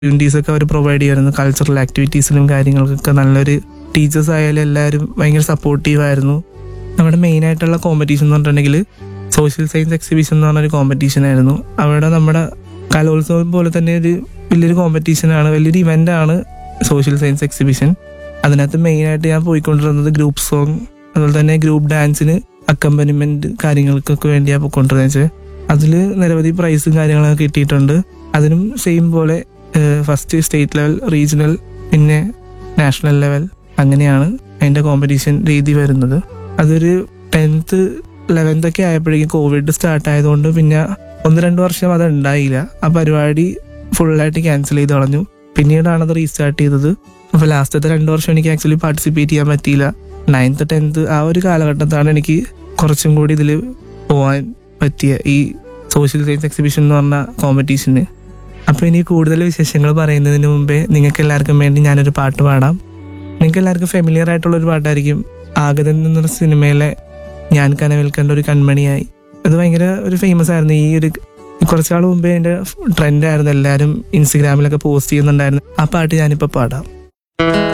opportunities ഒക്കെ അവർ provide ചെയ്യുമായിരുന്നു cultural ആക്ടിവിറ്റീസിലും കാര്യങ്ങൾക്കൊക്കെ നല്ലൊരു ടീച്ചേഴ്സ് ആയാലും എല്ലാവരും ഭയങ്കര സപ്പോർട്ടീവ് ആയിരുന്നു നമ്മുടെ മെയിൻ ആയിട്ടുള്ള കോമ്പറ്റീഷൻ എന്ന് പറഞ്ഞിട്ടുണ്ടെങ്കിൽ സോഷ്യൽ സയൻസ് എക്സിബിഷൻ എന്ന് പറഞ്ഞൊരു കോമ്പറ്റീഷൻ ആയിരുന്നു അവിടെ നമ്മുടെ കലോത്സവം പോലെ തന്നെ ഒരു വലിയൊരു കോമ്പറ്റീഷനാണ് വലിയൊരു ഇവന്റ് ആണ് സോഷ്യൽ സയൻസ് എക്സിബിഷൻ അതിനകത്ത് മെയിനായിട്ട് ഞാൻ പോയിക്കൊണ്ടിരുന്നത് ഗ്രൂപ്പ് സോങ് അതുപോലെ തന്നെ ഗ്രൂപ്പ് ഡാൻസിന് അക്കമ്പനിമെന്റ് കാര്യങ്ങൾക്കൊക്കെ വേണ്ടിയാണ് പോയിക്കൊണ്ടിരുന്നത് വെച്ചാൽ അതിൽ നിരവധി പ്രൈസും കാര്യങ്ങളൊക്കെ കിട്ടിയിട്ടുണ്ട് അതിനും സെയിം പോലെ ഫസ്റ്റ് സ്റ്റേറ്റ് ലെവൽ റീജിയണൽ പിന്നെ നാഷണൽ ലെവൽ അങ്ങനെയാണ് അതിൻ്റെ കോമ്പറ്റീഷൻ രീതി വരുന്നത് അതൊരു ടെൻത്ത് ലെവൻത്ത് ഒക്കെ ആയപ്പോഴേക്കും കോവിഡ് സ്റ്റാർട്ട് ആയതുകൊണ്ട് പിന്നെ ഒന്ന് രണ്ട് വർഷം അത് ഉണ്ടായില്ല ആ പരിപാടി ഫുള്ളായിട്ട് ക്യാൻസൽ ചെയ്ത് കളഞ്ഞു പിന്നീടാണ് അത് റീസ്റ്റാർട്ട് ചെയ്തത് അപ്പോൾ ലാസ്റ്റത്തെ രണ്ട് വർഷം എനിക്ക് ആക്ച്വലി പാർട്ടിസിപ്പേറ്റ് ചെയ്യാൻ പറ്റിയില്ല നയൻത്ത് ടെൻത്ത് ആ ഒരു കാലഘട്ടത്താണ് എനിക്ക് കുറച്ചും കൂടി ഇതിൽ പോകാൻ പറ്റിയ ഈ സോഷ്യൽ സയൻസ് എക്സിബിഷൻ എന്ന് പറഞ്ഞ കോമ്പറ്റീഷന് അപ്പോൾ ഇനി കൂടുതൽ വിശേഷങ്ങൾ പറയുന്നതിന് മുമ്പേ നിങ്ങൾക്ക് എല്ലാവർക്കും വേണ്ടി ഞാനൊരു പാട്ട് പാടാം നിങ്ങൾക്ക് എല്ലാവർക്കും ഫെമിലിയർ ആയിട്ടുള്ള ഒരു പാട്ടായിരിക്കും ആഗതൻ എന്നൊരു സിനിമയിലെ ഞാൻ കനവിൽ കണ്ട ഒരു കൺമണിയായി അത് ഭയങ്കര ഒരു ഫേമസ് ആയിരുന്നു ഈ ഒരു കുറച്ചാൾ മുമ്പേ അതിന്റെ ട്രെൻഡ് ആയിരുന്നു എല്ലാവരും ഇൻസ്റ്റഗ്രാമിലൊക്കെ പോസ്റ്റ് ചെയ്യുന്നുണ്ടായിരുന്നു ആ പാട്ട് ഞാനിപ്പോൾ പാടാം